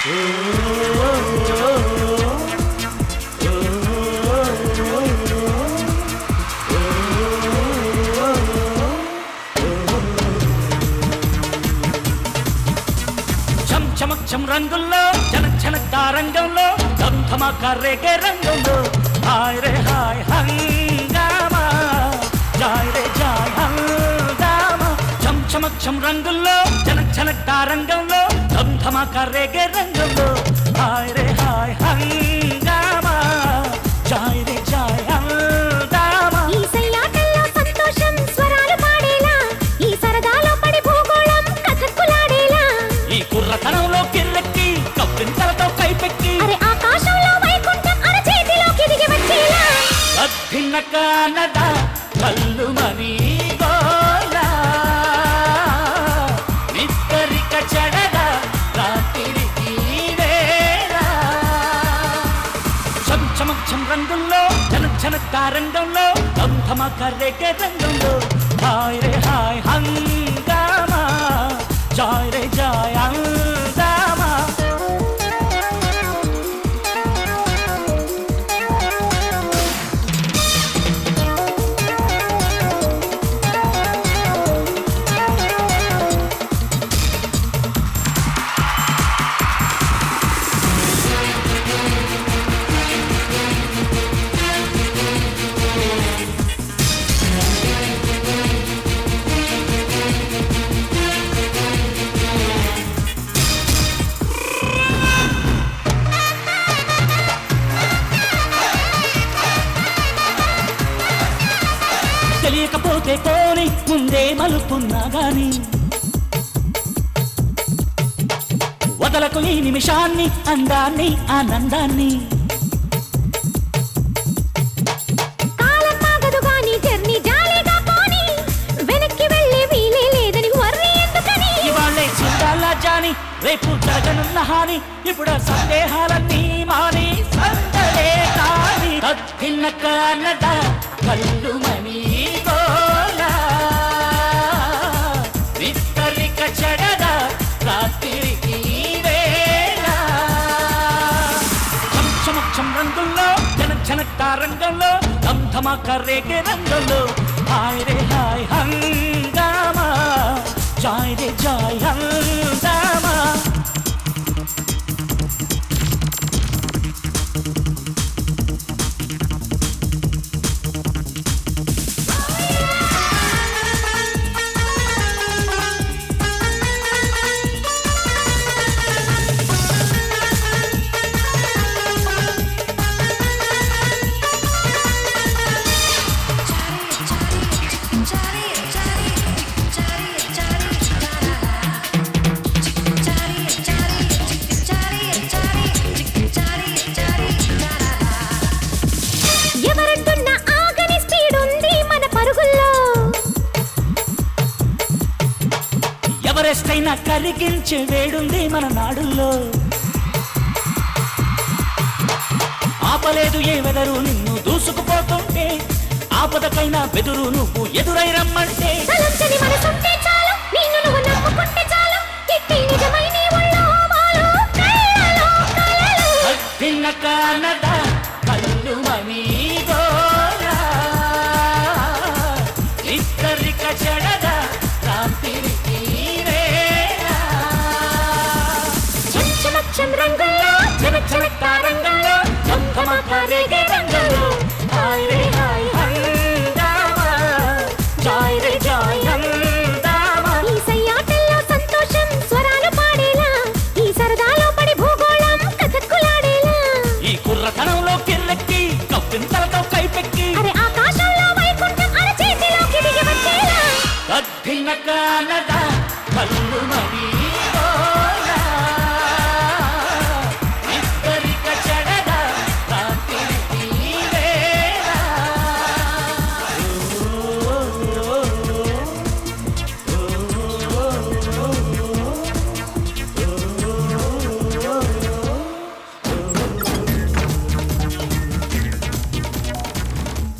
చం చమక్ చం రంగుల్లో జనక్ జనక్ రంగంలో ధమక రేగే రంగంలో హాయ్ రే హాయ్ హంగామా జాయ్ రే జాయ్ హంగామా చం చమక్ చం రంగుల్లో జనక్ జనక్ రంగంలో ధమక రేగే రంగంలో హాయ్ రే హాయ్ హంగామా జాయ్ రే జాయ్ హంగామా ఈ సయ్యాటల్లో సంతోషం స్వరాలు పాడేలా ఈ సరదాలో పడి భూగోళం కథక్కులాడేలా ఈ కుర్రతనంలో కిర్రెక్కి కప్పింతలతో కైపెక్కి అరే ఆకాశంలో వైకుంఠం అరచేతిలోకి దిగి వచ్చేలా అద్దిన కానద కల్లుమని గోలా నిత్తరిక చెడద రాత్రికి వేళ చం చమక్ చం రంగుల్లో జనక్ జనక్ రంగంలో ధమక రేగే రంగంలో హాయ్ రే హాయ్ హంగామా జాయ్ రే జాయ్ హంగామా తెలియకపోతే కోని ముందే మలుపున్నా గాని వదలకు ఈ నిమిషాన్ని అందాన్ని ఆనందాన్ని కాలం మాగదు గాని జర్నీ జాలీగా పోని వెనక్కి వెళ్ళే వీలే లేదని వర్రీ ఎందుకని ఇవాళ్ళే చిందాల జాని రేపు జరగనున్న హాని ఇప్పుడు ఆ సందేహాలన్నీ మాని సందడే కాని కత్తిన్న కానద కల్లు మనీ గోలా విస్తరిక చెడద రాత్రికి వేళ చం చమక్ చం రంగుల్లో జన జనక్ రంగంలో ధమ్ ధమాక రేగే రంగంలో హాయ్ రే హాయ్ హంగామా జాయ్ రే జాయ్ హంగామా ఎవరంటున్న ఆగని స్పీడ్ ఉంది మన పరుగుల్లో ఎవరెస్టైనా కరిగించే వేడుంది మన నాడుల్లో ఆపలేదు ఏ వెదరు నిన్ను దూసుకుపోతుంటే ఆపదకైనా బెదురు నువ్వు ఎదురై రమ్మంటే తలంచని మనసుంటే చాలు నిన్ను నువ్వు నమ్ముకుంటే చాలు ఇట్టి నిజమై నీ ఒళ్ళో వాలు కళ్ళలో కలలు అద్దిన కానద కల్లు మనీ గోలా ఇద్దరిక చెడద రాత్రికి వేళ చంచమచ్చం రంగుల్లో జన జన రంగంలో ధమ ధమ రేగే రంగంలో